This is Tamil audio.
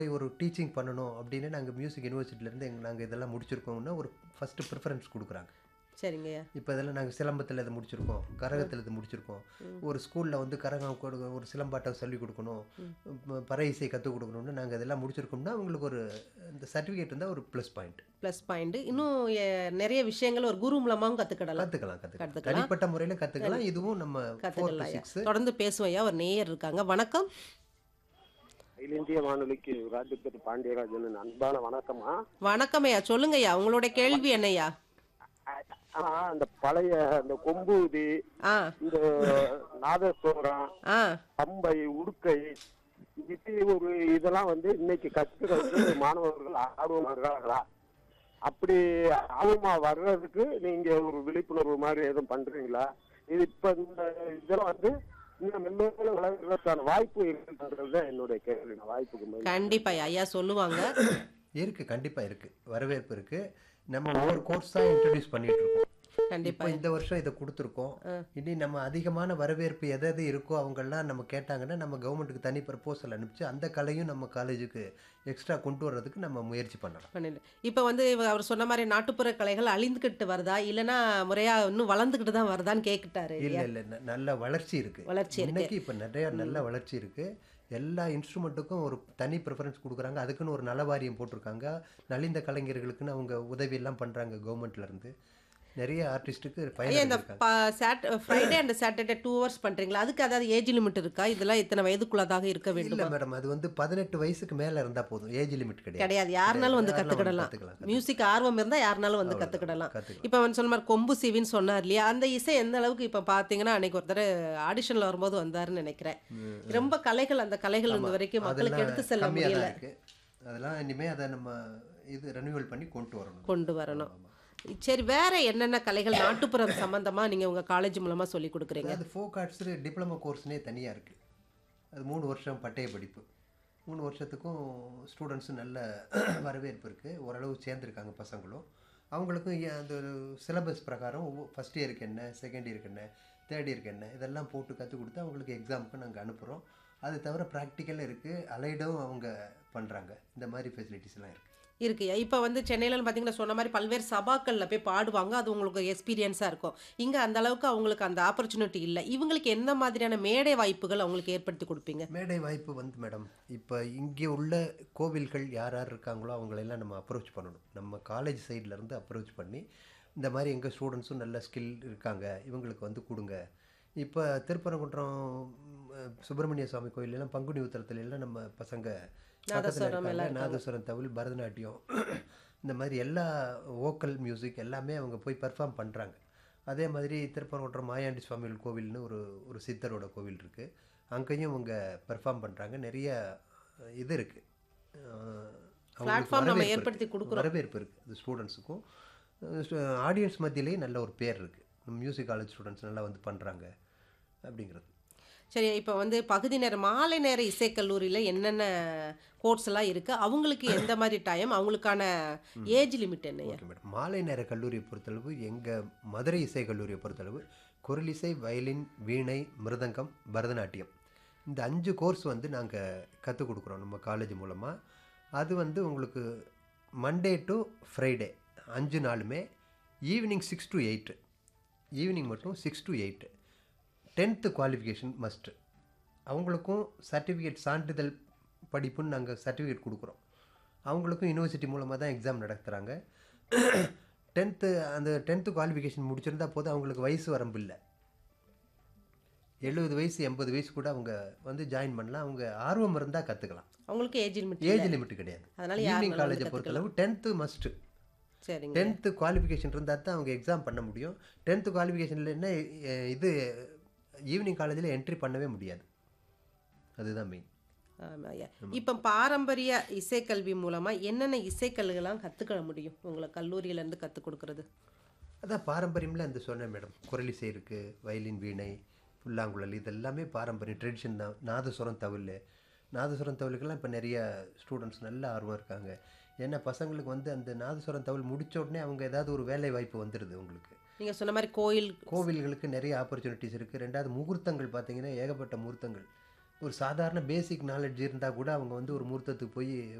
ஒரு டீச்சிங் பண்ணணும் அப்படின்னு நாங்கள் மியூசிக் யூனிவர்சிட்டிலேருந்து எங்க நாங்கள் இதெல்லாம் முடிச்சிருக்கோம்னா ஒரு ஃபஸ்ட்டு ப்ரிஃபரன்ஸ் கொடுக்குறாங்க சரிங்கய்யா இப்போ இதெல்லாம் நாங்கள் சிலம்பத்தில் இது முடிச்சிருக்கோம் கரகத்தில் இது முடிச்சிருக்கோம் ஒரு ஸ்கூலில் வந்து கரகம் கொடு ஒரு சிலம்பாட்டம் சொல்லிக் கொடுக்கணும் ம- பறை இசை கற்றுக் கொடுக்கணும்னு நாங்கள் இதெல்லாம் முடிச்சிருக்கோம்னா அவங்களுக்கு ஒரு இந்த சர்டிஃபிகேட் இருந்தால் ஒரு ப்ளஸ் பாயிண்ட் ப்ளஸ் பாயிண்ட் இன்னும் எ- நிறைய விஷயங்கள் ஒரு குரு மூலமாகவும் கற்றுக்கிடலாம் கற்றுக்கலாம் கற்றுக்கலாம் கத்துக்கலாம். தனிப்பட்ட முறையில் கற்றுக்கலாம் இதுவும் நம்ம ஃபோர் டு கற்றுக்கலாம் ஐயா சிக்ஸ் தொடர்ந்து பேசுவோம் ஐயா ஒரு நேயர் இருக்காங்க வணக்கம் அகில இந்திய வானொலிக்கு ராஜபதி பாண்டியராஜன் அன்பான வணக்கமா வணக்கம் ஐயா சொல்லுங்க ஐயா உங்களுடைய கேள்வி என்னய்யா ஆ அந்த பழைய அந்த கொம்பூதி ஆ இந்த நாதஸ்வரம் ஆ பம்பை உடுக்கை இது ஒரு இதெல்லாம் வந்து இன்னைக்கு கத்துக்கிறதுக்கு மாணவர்கள் ஆர்வமா இருக்காங்களா அப்படி ஆர்வமா வர்றதுக்கு நீங்க ஒரு விழிப்புணர்வு மாதிரி எதுவும் பண்றீங்களா இது இப்ப இந்த இதெல்லாம் வந்து இன்னும் மென்மேலும் வளர்கிறதுக்கான வாய்ப்பு இருக்குன்றது தான் என்னுடைய கேள்வி நான் வாய்ப்புக்கு மேல கண்டிப்பா ஐயா. ஐயா சொல்லுவாங்க இருக்குது கண்டிப்பாக இருக்குது வரவேற்பு இருக்குது நம்ம ஒவ்வொரு கோர்ஸாக இன்ட்ரடியூஸ் பண்ணிட்டு இருக்கோம் கண்டிப்பா இப்போ இந்த வருஷம் இதை கொடுத்துருக்கோம் இனி நம்ம அதிகமான வரவேற்பு எது எது இருக்கோ அவங்கெல்லாம் நம்ம கேட்டாங்கன்னா நம்ம கவர்மெண்ட்டுக்கு தனி ப்ரப்போசல் அனுப்பிச்சு அந்த கலையும் நம்ம காலேஜுக்கு எக்ஸ்ட்ரா கொண்டு வர்றதுக்கு நம்ம முயற்சி பண்ணலாம் பண்ணிடு இப்போ வந்து இவ- அவர் சொன்ன மாதிரி நாட்டுப்புற கலைகள் அழிந்துக்கிட்டு வருதா இல்லைன்னா முறையா இன்னும் வளர்ந்துக்கிட்டு தான் வருதான்னு கேட்டுட்டாரு இல்லை இல்லை நல்ல வளர்ச்சி இருக்கு வளர்ச்சி இருக்கு. இன்னைக்கு இப்போ நிறைய நல்ல வளர்ச்சி இருக்கு எல்லா இன்ஸ்ட்ருமெண்ட்டுக்கும் ஒரு தனி ப்ரிஃபரன்ஸ் கொடுக்குறாங்க அதுக்குன்னு ஒரு நல வாரியம் போட்டிருக்காங்க நலிந்த கலைஞர்களுக்குன்னு அவங்க உதவி எல்லாம் பண்றாங்க கவர்மெண்ட்ல இருந்து நிறைய ஆர்டிஸ்ட்டுக்கு ஐயா இந்த பயன் Friday and Saturday two hours பண்றீங்களா அதுக்கு அதாவது ஏஜ் லிமிட் இருக்கா இதெல்லாம் இத்தனை வயதுக்குள்ளதாக இருக்க இல்ல வேண்டும் மேடம் அது வந்து பதினெட்டு வயசுக்கு மேல இருந்தா போதும் ஏஜ் லிமிட் கிடையாது கிடையாது யாருனாலும் வந்து யாருனாலும் கத்துக்கிடலாம் கத்துக்கலாம், மியூசிக் ஆர்வம் இருந்தா யாருனாலும் வந்து அவ்வளவுதான், கத்துக்கிடலாம் கத்துக்கலாம். இப்போ அவன் சொன்ன மாதிரி கொம்பு சிவின்னு சொன்னார் இல்லையா அந்த இசை எந்த அளவுக்கு இப்போ பார்த்தீங்கன்னா அன்னைக்கு ஒருத்தர் ஆடிஷன்ல வரும்போது வந்தாருன்னு நினைக்கிறேன் ரொம்ப கலைகள் அந்த கலைகள் இந்த வரைக்கும் மக்களுக்கு அதெல்லாம் எடுத்து செல்ல கம்மியா முடியல தான் இருக்கு அதெல்லாம் இனிமே அதை நம்ம இது ரெனியூவல் பண்ணி கொண்டு வரணும் கொண்டு வரணும் சரி வேற என்னென்ன கலைகள் நாட்டுப்புறம் சம்பந்தமா நீங்க உங்க காலேஜ் மூலமா சொல்லி கொடுக்குறீங்க அது ஃபோக் ஆர்ட்ஸ் டிப்ளமோ கோர்ஸ்னே தனியா இருக்கு அது மூணு வருஷம் பட்டய படிப்பு மூணு வருஷத்துக்கும் ஸ்டூடெண்ட்ஸும் நல்ல வரவேற்பு இருக்குது ஓரளவு சேர்ந்துருக்காங்க பசங்களும் அவங்களுக்கும் ஏ- அந்த சிலபஸ் பிரகாரம் ஃபஸ்ட் இயருக்கு என்ன செகண்ட் இயருக்கு என்ன தேர்ட் இயருக்கு என்ன இதெல்லாம் போட்டு கற்றுக் கொடுத்து அவங்களுக்கு எக்ஸாமுக்கு நாங்கள் அனுப்புகிறோம் அது தவிர ப்ராக்டிக்கல் இருக்குது அலைடும் அவங்க பண்ணுறாங்க இந்த மாதிரி ஃபெசிலிட்டிஸ் எல்லாம் இருக்குது இருக்குயா இப்போ வந்து சென்னையில பார்த்தீங்கன்னா சொன்ன மாதிரி பல்வேறு சபாக்கள்ல போய் பாடுவாங்க அது உங்களுக்கு எக்ஸ்பீரியன்ஸாக இருக்கும் இங்க அந்த அளவுக்கு அவங்களுக்கு அந்த ஆப்பர்ச்சுனிட்டி இல்லை இவங்களுக்கு எந்த மாதிரியான மேடை வாய்ப்புகள் அவங்களுக்கு ஏற்படுத்தி கொடுப்பீங்க மேடை வாய்ப்பு வந்து மேடம் இப்போ இங்கே உள்ள கோவில்கள் யார் யார் இருக்காங்களோ அவங்களெல்லாம் நம்ம அப்ரோச் பண்ணணும் நம்ம காலேஜ் இருந்து அப்ரோச் பண்ணி இந்த மாதிரி எங்கள் ஸ்டூடெண்ட்ஸும் நல்ல ஸ்கில் இருக்காங்க இவங்களுக்கு வந்து கொடுங்க இப்போ திருப்பரங்குன்றம் ம், சுப்பிரமணிய சுவாமி கோயிலெல்லாம் பங்குனி உத்திரத்துல எல்லாம் நம்ம பசங்க பக்கத்தில் நாதஸ்வரம் எல்லாம் இருக்காங்க நாதஸ்வரம் தவில் பரதநாட்டியம் இந்த மாதிரி எல்லா வோக்கல் மியூசிக் எல்லாமே அவங்க போய் பெர்ஃபார்ம் பண்ணுறாங்க அதே மாதிரி திருப்பரங்குன்றம் மாயாண்டி சுவாமிகள் கோவில்னு ஒரு ஒரு சித்தரோட கோவில் இருக்குது அங்கேயும் அவங்க பெர்ஃபார்ம் பண்ணுறாங்க நிறைய அஹ், இது இருக்குது Platform நம்ம ஏற்படுத்தி கொடுக்குறோம். வரவேற்பு இருக்குது அது ஸ்டூடெண்ட்ஸுக்கும் ஆடியன்ஸ் மத்தியிலேயே நல்ல ஒரு பேர் இருக்குது மியூசிக் காலேஜ் ஸ்டூடெண்ட்ஸ் நல்லா வந்து பண்ணுறாங்க அப்படிங்கிறது சரி இப்போ வந்து பகுதி நேர மாலை நேர இசைக்கல்லூரியில் என்னென்ன கோர்ஸ் எல்லாம் இருக்கு அவங்களுக்கு எந்த மாதிரி டைம் அவங்களுக்கான ஏஜ் லிமிட் என்னையா ஓகே மேடம் மாலை நேர கல்லூரியை பொறுத்தளவு எங்கள் மதுரை இசை கல்லூரியை பொறுத்தளவு குரலிசை வயலின் வீணை மிருதங்கம் பரதநாட்டியம் இந்த அஞ்சு கோர்ஸ் வந்து நாங்கள் கற்றுக் கொடுக்குறோம் நம்ம காலேஜ் மூலமாக அது வந்து உங்களுக்கு மண்டே டு ஃப்ரைடே அஞ்சு நாளுமே evening six to eight evening மட்டும் six to eight tenth qualification must அவங்களுக்கும் சர்டிஃபிகேட் சான்றிதழ் படிப்புன்னு நாங்கள் சர்டிஃபிகேட் கொடுக்குறோம் அவங்களுக்கும் யூனிவர்சிட்டி மூலமாக தான் எக்ஸாம் நடத்துகிறாங்க டென்த்து அந்த டென்த்து குவாலிஃபிகேஷன் முடிச்சிருந்தா போதும் அவங்களுக்கு வயசு வரம்பு இல்லை எழுபது வயசு எண்பது வயசு கூட அவங்க வந்து ஜாயின் பண்ணலாம் அவங்க ஆர்வம் இருந்தால் கற்றுக்கலாம் அவங்களுக்கு ஏஜ் லிமிட் ஏஜ் லிமிட் கிடையாது அதனால ஈவினிங் யாருனாலும் காலேஜை வந்து பொறுத்தளவு டென்த்து மஸ்ட்டு சரிங்க டென்த்து குவாலிஃபிகேஷன் இருந்தால் தான் அவங்க எக்ஸாம் பண்ண முடியும் டென்த்து குவாலிஃபிகேஷனில் என்ன அஹ், இது ஈவினிங் காலேஜில் என்ட்ரி பண்ணவே முடியாது அதுதான் மெயின் ஆமா ஐயா இப்போ பாரம்பரிய இசைக்கல்வி மூலமா என்னென்ன இசைக்கல்விலாம் கத்துக்க முடியும் உங்களை கல்லூரியில இருந்து கற்றுக் கொடுக்கறது அதான் பாரம்பரியம்ல அந்த சொன்னேன் மேடம் குரலிசை இருக்குது வயலின் வீணை புல்லாங்குழல் இதெல்லாமே பாரம்பரியம் ட்ரெடிஷன் தான் நாதஸ்வரம் தவில் நாதஸ்வரம் தவிலுக்கெல்லாம் இப்போ நிறைய ஸ்டூடெண்ட்ஸ் நல்ல ஆர்வம் இருக்காங்க ஏன்னா பசங்களுக்கு வந்து அந்த நாதஸ்வரம் தவில் முடிச்ச உடனே அவங்க ஏதாவது ஒரு வேலை வாய்ப்பு வந்துடுது உங்களுக்கு நீங்க சொன்ன மாதிரி கோயில் கோவில்களுக்கு நிறைய ஆப்பர்ச்சுனிட்டிஸ் இருக்குது ரெண்டாவது முகூர்த்தங்கள் பார்த்தீங்கன்னா ஏகப்பட்ட முகூர்த்தங்கள் ஒரு சாதாரண பேசிக் நாலேஜ் இருந்தால் கூட அவங்க வந்து ஒரு முகூர்த்தத்துக்கு போய்